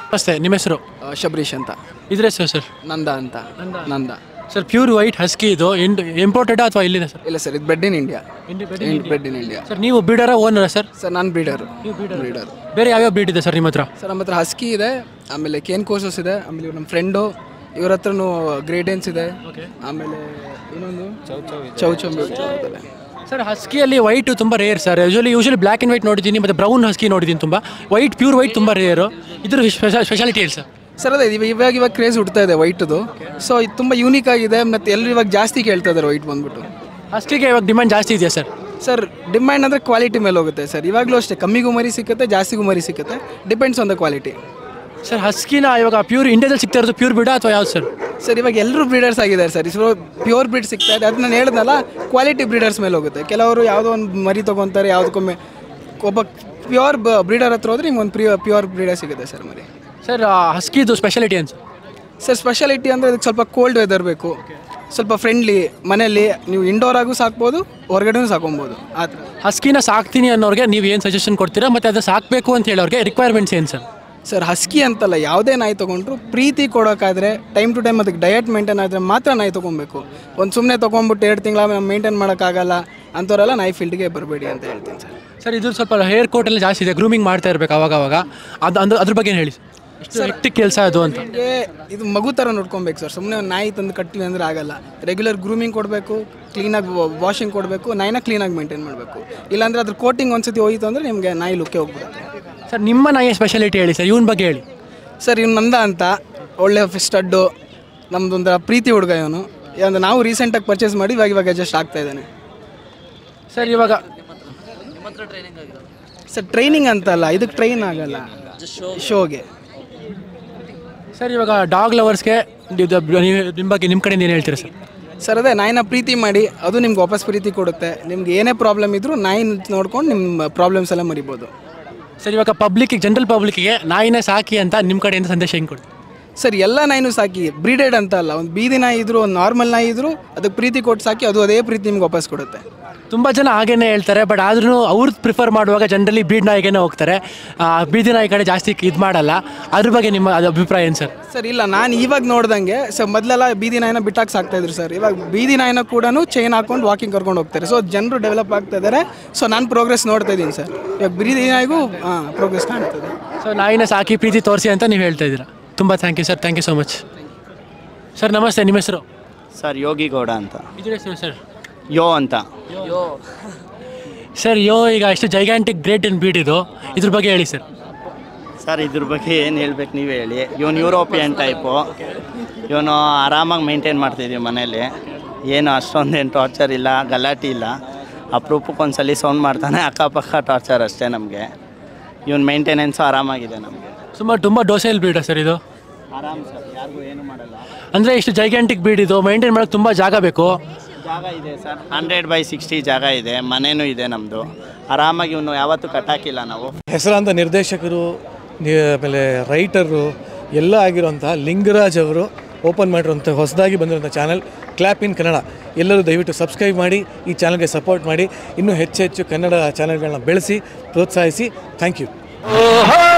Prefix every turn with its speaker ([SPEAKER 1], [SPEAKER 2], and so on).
[SPEAKER 1] ನಮಸ್ತೆ ನಿಮ್ಮ ಹೆಸರು
[SPEAKER 2] ಶಬರೀಶ್ ಅಂತ
[SPEAKER 1] ಇದ್ರ ಹೆಸರು ಸರ್
[SPEAKER 2] ನಂದ ಅಂತ Nanda
[SPEAKER 1] sir pure white husky ಇದು ಇಂಪೋರ್ಟೆಡ್ ಅಥವಾ ಇಲ್ಲಿದೆ ಸರ್
[SPEAKER 2] ಇಲ್ಲ ಸರ್ ಇದು bred in India bred in India
[SPEAKER 1] sir ನೀವು ಬೀಡರ ಓನರ ಸರ್
[SPEAKER 2] ಸರ್ ನಾನು ಬ್ರೀಡರು ಬ್ರೀಡರ್
[SPEAKER 1] ಬೇರೆ ಯಾವ್ಯಾವ ಬೀಡ್ ಇದೆ ಸರ್ ನಿಮ್ಮ ಹತ್ರ
[SPEAKER 2] ಸರ್ ನಮ್ಮ ಹತ್ರ ಹಸ್ಕಿ ಇದೆ ಆಮೇಲೆ ಕೇನ್ ಕೋರ್ಸಸ್ ಇದೆ ಆಮೇಲೆ ಇವ್ರು ನಮ್ಮ ಫ್ರೆಂಡು ಇವ್ರ ಹತ್ರನೂ ಗ್ರೇಡೆನ್ಸ್ ಇದೆ ಆಮೇಲೆ ಇನ್ನೊಂದು ಚೌ ಚೌ ಇರ್ತದೆ
[SPEAKER 1] ಸರ್ ಹಸ್ಕಿಯಲ್ಲಿ ವೈಟ್ ತುಂಬ rare sir usually usually black and white ನೋಡಿದ್ದೀನಿ ಮತ್ತು ಬ್ರೌನ್ ಹಸ್ಕಿ ನೋಡಿದ್ದೀನಿ ತುಂಬ ವೈಟ್ ಪ್ಯೂರ್ ವೈಟ್ ತುಂಬ ರೇರು ಇದ್ರ ಸ್ಪೆಷಾಲಿಟಿ ಹೇಳಿ ಸರ್
[SPEAKER 2] ಸರ್ ಅದೇ ಇವಾಗ ಇವಾಗ ಇವಾಗ ಕ್ರೇಜ್ ಹುಡ್ತಾ ಇದೆ ವೈಟ್ದು ಸೊ ಇದು ತುಂಬ ಯೂನಿಕ್ ಆಗಿದೆ ಮತ್ತು ಎಲ್ಲರೂ ಇವಾಗ ಜಾಸ್ತಿ ಕೇಳ್ತಾ ಇದ್ದಾರೆ ವೈಟ್ ಬಂದ್ಬಿಟ್ಟು
[SPEAKER 1] ಹಸ್ಕಿಗೆ ಇವಾಗ ಡಿಮ್ಯಾಂಡ್ ಜಾಸ್ತಿ ಇದೆಯಾ ಸರ್
[SPEAKER 2] ಸರ್ ಡಿಮ್ಯಾಂಡ್ ಅಂದರೆ ಕ್ವಾಲಿಟಿ ಮೇಲೆ ಹೋಗುತ್ತೆ ಸರ್ ಇವಾಗಲೂ ಅಷ್ಟೇ ಕಮ್ಮಿಗೂ ಮರಿ ಸಿಕ್ಕುತ್ತೆ ಜಾಸ್ತಿಗೂ ಮರಿ ಸಿಕ್ಕುತ್ತೆ depends on the quality
[SPEAKER 1] sir ಹಸ್ಕಿನ ಇವಾಗ ಪ್ಯೂರ್ ಇಂಡಿಯಾದಲ್ಲಿ ಸಿಗ್ತಾ ಇರೋದು ಪ್ಯೂರ್ ಬಿಡ ಅಥವಾ ಯಾವ್ದು ಸರ್
[SPEAKER 2] ಸರ್ ಇವಾಗ ಎಲ್ಲರೂ ಬ್ರೀಡರ್ಸ್ ಆಗಿದ್ದಾರೆ ಸರ್ ಇಷ್ಟು ಪ್ಯೂರ್ ಬ್ರೀಡ್ ಸಿಗ್ತಾ ಇದೆ ಅದು ನಾನು ಹೇಳ್ದಲ್ಲ ಕ್ವಾಲಿಟಿ ಬ್ರೀಡರ್ಸ್ ಮೇಲೆ ಹೋಗುತ್ತೆ ಕೆಲವರು ಯಾವುದೋ ಒಂದು ಮರಿ ತೊಗೊತಾರೆ ಯಾವುದಕ್ಕೊಮ್ಮೆ ಒಬ್ಬ ಪ್ಯೂರ್ ಬ್ರೀಡರ್ ಹತ್ರ ಹೋದ್ರೆ ನಿಮ್ಗೆ ಒಂದು ಪ್ರಿಯ ಪ್ಯೂರ್ ಬ್ರೀಡರ್ ಸಿಗುತ್ತೆ ಸರ್ ಮರಿ
[SPEAKER 1] ಸರ್ ಹಸ್ಕಿದು ಸ್ಪೆಷಾಲಿಟಿ ಏನು ಸರ್
[SPEAKER 2] ಸರ್ ಸ್ಪೆಷಾಲಿಟಿ ಅಂದರೆ ಅದಕ್ಕೆ ಸ್ವಲ್ಪ ಕೋಲ್ಡ್ ವೆದರ್ ಬೇಕು ಸ್ವಲ್ಪ ಫ್ರೆಂಡ್ಲಿ ಮನೆಯಲ್ಲಿ ನೀವು ಇಂಡೋರ್ ಆಗೂ ಸಾಕ್ಬೋದು ಹೊರಗಡೆನೂ ಸಾಕೊಬೋದು ಆ ಥರ
[SPEAKER 1] ಹಸ್ಕಿನ ಸಾಕ್ತೀನಿ ಅನ್ನೋರಿಗೆ ನೀವು ಏನು ಸಜೆಷನ್ ಕೊಡ್ತೀರಾ ಮತ್ತು ಅದು ಸಾಕಬೇಕು ಅಂತ ಹೇಳೋರಿಗೆ ರಿಕ್ವೈರ್ಮೆಂಟ್ಸ್ ಏನು ಸರ್
[SPEAKER 2] ಸರ್ ಹಸ್ಕಿ ಅಂತಲ್ಲ ಯಾವುದೇ ನಾಯಿ ತೊಗೊಂಡ್ರು ಪ್ರೀತಿ ಕೊಡೋಕ್ಕಾದ್ರೆ ಟೈಮ್ ಟು ಟೈಮ್ ಅದಕ್ಕೆ ಡಯಟ್ ಮೇಂಟೈನ್ ಆದರೆ ಮಾತ್ರ ನಾಯಿ ತೊಗೊಬೇಕು ಒಂದು ಸುಮ್ಮನೆ ತೊಗೊಂಬಿಟ್ಟು ಎರಡು ತಿಂಗಳ ಮೇಂಟೈನ್ ಮಾಡೋಕ್ಕಾಗಲ್ಲ ಅಂಥವರೆಲ್ಲ ನಾಯಿ ಫೀಲ್ಡ್ಗೆ ಬರಬೇಡಿ ಅಂತ ಹೇಳ್ತೀನಿ ಸರ್
[SPEAKER 1] ಸರ್ ಇದು ಸ್ವಲ್ಪ ಹೇರ್ ಕೋಟ್ ಎಲ್ಲ ಜಾಸ್ತಿ ಇದೆ ಗ್ರೂಮಿಂಗ್ ಮಾಡ್ತಾ ಇರಬೇಕು ಅವಾಗ ಅವಾಗ ಅದು ಅಂದ್ ಅದ್ರ ಬಗ್ಗೆ ಏನು ಹೇಳಿ ಎಷ್ಟು ಹೆಕ್ಟಿಕ್ ಕೆಲಸ ಅದು ಅಂತ
[SPEAKER 2] ನಿಮಗೆ ಇದು ಮಗು ಥರ ನೋಡ್ಕೊಬೇಕು ಸರ್ ಸುಮ್ಮನೆ ಒಂದು ನಾಯಿ ತಂದು ಕಟ್ತೀವಿ ಅಂದರೆ ಆಗಲ್ಲ ರೆಗ್ಯುಲರ್ ಗ್ರೂಮಿಂಗ್ ಕೊಡಬೇಕು ಕ್ಲೀನಾಗಿ ವಾಷಿಂಗ್ ಕೊಡಬೇಕು ನಾಯಿನ ಕ್ಲೀನಾಗಿ ಮೇಂಟೈನ್ ಮಾಡಬೇಕು ಇಲ್ಲಾಂದರೆ ಅದ್ರ ಕೋಟಿಂಗ್ ಒಂದ್ಸತಿ ಹೋಯಿತು ಅಂದರೆ ನಿಮಗೆ ನಾಯಿ ಲುಕ್ಕೆ ಹೋಗ್ಬಿಡುತ್ತೆ
[SPEAKER 1] ಸರ್ ನಿಮ್ಮ ನಾಯಿ ಸ್ಪೆಷಾಲಿಟಿ ಹೇಳಿ ಸರ್ ಇವನ ಬಗ್ಗೆ ಹೇಳಿ
[SPEAKER 2] ಸರ್ ಇವ್ನು ನಂದ ಅಂತ ಒಳ್ಳೆ ಸ್ಟಡ್ಡು ನಮ್ಮದೊಂಥರ ಪ್ರೀತಿ ಹುಡುಗ ಇವನು ಒಂದು ನಾವು ರೀಸೆಂಟಾಗಿ ಪರ್ಚೇಸ್ ಮಾಡಿ ಇವಾಗ ಇವಾಗ ಅಡ್ಜಸ್ಟ್ ಆಗ್ತಾ ಇದ್ದಾನೆ
[SPEAKER 1] ಸರ್ ಇವಾಗ
[SPEAKER 2] ಸರ್ ಟ್ರೈನಿಂಗ್ ಅಂತಲ್ಲ ಇದಕ್ಕೆ ಟ್ರೈನ್ ಆಗಲ್ಲ ಶೋಗೆ
[SPEAKER 1] ಸರ್ ಇವಾಗ ಡಾಗ್ ಲವರ್ಸ್ಗೆ ನಿಮ್ಮ ಬಗ್ಗೆ ನಿಮ್ಮ ಕಡೆಯಿಂದ ಏನು ಹೇಳ್ತೀರಾ ಸರ್
[SPEAKER 2] ಸರ್ ಅದೇ ನಾಯಿನ ಪ್ರೀತಿ ಮಾಡಿ ಅದು ನಿಮ್ಗೆ ವಾಪಸ್ ಪ್ರೀತಿ ಕೊಡುತ್ತೆ ನಿಮ್ಗೆ ಏನೇ ಪ್ರಾಬ್ಲಮ್ ಇದ್ದರೂ ನಾಯಿ ನೋಡ್ಕೊಂಡು ನಿಮ್ಮ ಪ್ರಾಬ್ಲಮ್ಸ್ ಎಲ್ಲ ಮರಿಬೋದು
[SPEAKER 1] ಸರ್ ಇವಾಗ ಪಬ್ಲಿಕ್ಕಿಗೆ ಜನರಲ್ ಪಬ್ಲಿಕ್ಕಿಗೆ ನಾಯಿನ ಸಾಕಿ ಅಂತ ನಿಮ್ಮ ಕಡೆಯಿಂದ ಸಂದೇಶ ಹೆಂಗೆ ಕೊಡಿ
[SPEAKER 2] ಸರ್ ಎಲ್ಲ ನಾಯಿನೂ ಸಾಕಿ ಬ್ರೀಡೆಡ್ ಅಂತ ಅಲ್ಲ ಒಂದು ಬೀದಿ ನಾಯಿ ಇದ್ರು ಒಂದು ನಾರ್ಮಲ್ ನಾಯಿ ಇದ್ರು ಅದಕ್ಕೆ ಪ್ರೀತಿ ಕೊಟ್ಟು ಸಾಕಿ ಅದು ಅದೇ ಪ್ರೀತಿ ನಿಮ್ಗೆ ವಾಪಸ್ ಕೊಡುತ್ತೆ
[SPEAKER 1] ತುಂಬ ಜನ ಹಾಗೇನೆ ಹೇಳ್ತಾರೆ ಬಟ್ ಆದ್ರೂ ಅವ್ರು ಪ್ರಿಫರ್ ಮಾಡುವಾಗ ಜನರಲಿ ಬೀಡ್ ನಾಯಿಗೇನೆ ಹೋಗ್ತಾರೆ ಆ, ಬೀದಿ ನಾಯಿ ಕಡೆ ಜಾಸ್ತಿ ಇದು ಮಾಡಲ್ಲ ಅದ್ರ ಬಗ್ಗೆ ನಿಮ್ಮ ಅದು ಅಭಿಪ್ರಾಯ ಏನು ಸರ್
[SPEAKER 2] ಸರ್ ಇಲ್ಲ ನಾನು ಇವಾಗ ನೋಡ್ದಂಗೆ ಸರ್ ಮೊದಲೆಲ್ಲ ಬೀದಿ ನಾಯಿನ ಬಿಟ್ಟಾಕ್ ಸಾಕ್ತಾ ಇದ್ರು ಸರ್ ಇವಾಗ ಬೀದಿ ನಾಯಿನ ಕೂಡ ಚೈನ್ ಹಾಕೊಂಡು ವಾಕಿಂಗ್ ಕರ್ಕೊಂಡು ಹೋಗ್ತಾರೆ ಸೊ ಜನರು ಡೆವಲಪ್ ಆಗ್ತಾ ಇದ್ದಾರೆ ಸೊ ನಾನು ಪ್ರೋಗ್ರೆಸ್ ನೋಡ್ತಾ ಇದ್ದೀನಿ ಸರ್ ಇವಾಗ ಬೀದಿ ನಾಯಿಗೂ ಹಾಂ ಪ್ರೋಗ್ರೆಸ್ ಕಾಣ್ತದೆ
[SPEAKER 1] ಸೊ ನಾಯಿನ ಸಾಕಿ ಪ್ರೀತಿ ತೋರಿಸಿ ಅಂತ ನೀವು ಹೇಳ್ತಾ ಇದ್ದೀರಾ ತುಂಬ thank you sir thank you so much sir ನಮಸ್ತೆ ನಿಮ್ಮ ಹೆಸರು
[SPEAKER 3] ಸರ್ ಯೋಗಿ ಗೌಡ ಅಂತ
[SPEAKER 1] ಇದ್ರ ಹೆಸರು ಸರ್
[SPEAKER 3] ಯೋ ಅಂತ
[SPEAKER 1] ಸರ್ ಯೋ ಈಗ ಎಷ್ಟು ಜೈಗ್ಯಾಂಟಿಕ್ ಗ್ರೇಟ್ ಇನ್ ಬೀಡ್ ಇದು ಇದ್ರ ಬಗ್ಗೆ ಹೇಳಿ ಸರ್
[SPEAKER 3] ಸರ್ ಇದ್ರ ಬಗ್ಗೆ ಏನು ಹೇಳ್ಬೇಕು ನೀವೇ ಹೇಳಿ ಇವನು ಯುರೋಪಿಯನ್ ಟೈಪು ಇವನು ಆರಾಮಾಗಿ ಮೇಂಟೈನ್ ಮಾಡ್ತಿದ್ದೀವಿ ಮನೇಲಿ ಏನು ಅಷ್ಟೊಂದೇನು ಟಾರ್ಚರ್ ಇಲ್ಲ ಗಲಾಟೆ ಇಲ್ಲ ಅಪರೂಪಕ್ಕೆ ಒಂದ್ಸಲಿ ಸೌಂಡ್ ಮಾಡ್ತಾನೆ ಅಕ್ಕಪಕ್ಕ ಟಾರ್ಚರ್ ಅಷ್ಟೇ ನಮಗೆ ಇವನ್ ಮೇಂಟೆನೆನ್ಸು ಆರಾಮಾಗಿದೆ ನಮಗೆ
[SPEAKER 1] ಸುಮಾರು ತುಂಬ ಡೋಸೆಲ್ ಬೀಡ ಸರ್ ಇದು
[SPEAKER 3] ಆರಾಮ್ ಸರ್ ಯಾರಿಗೂ ಏನು ಮಾಡಲ್ಲ
[SPEAKER 1] ಅಂದರೆ ಇಷ್ಟು ಜೈಗ್ಯಾಂಟಿಕ್ ಬೀಡ್ ಇದು ಮೇಂಟೈನ್ ಮಾಡೋಕ್ಕೆ ತುಂಬ ಜಾಗ ಬೇಕು
[SPEAKER 3] ಜಾಗ ಇದೆ ಸರ್ ಹಂಡ್ರೆಡ್ ಬೈ ಸಿಕ್ಸ್ಟಿ ಜಾಗ ಇದೆ ಮನೇನೂ ಇದೆ ನಮ್ಮದು ಆರಾಮಾಗಿ ಇವನು ಯಾವತ್ತೂ ಕಟ್ಟಾಕಿಲ್ಲ ನಾವು
[SPEAKER 4] ಹೆಸರಾಂತ ನಿರ್ದೇಶಕರು ನಿ- ಆಮೇಲೆ ರೈಟರು ಎಲ್ಲ ಆಗಿರುವಂಥ ಲಿಂಗರಾಜ್ ಅವರು ಓಪನ್ ಮಾಡಿರುವಂಥ ಹೊಸದಾಗಿ ಬಂದಿರುವಂಥ ಚಾನಲ್ ಕ್ಲಾಪ್ ಇನ್ ಕನ್ನಡ ಎಲ್ಲರೂ ದಯವಿಟ್ಟು ಸಬ್ಸ್ಕ್ರೈಬ್ ಮಾಡಿ ಈ ಚಾನಲ್ಗೆ ಸಪೋರ್ಟ್ ಮಾಡಿ ಇನ್ನೂ ಹೆಚ್ಚು ಹೆಚ್ಚು ಕನ್ನಡ ಚಾನಲ್ಗಳನ್ನ ಬೆಳೆಸಿ ಪ್ರೋತ್ಸಾಹಿಸಿ ಥ್ಯಾಂಕ್ ಯು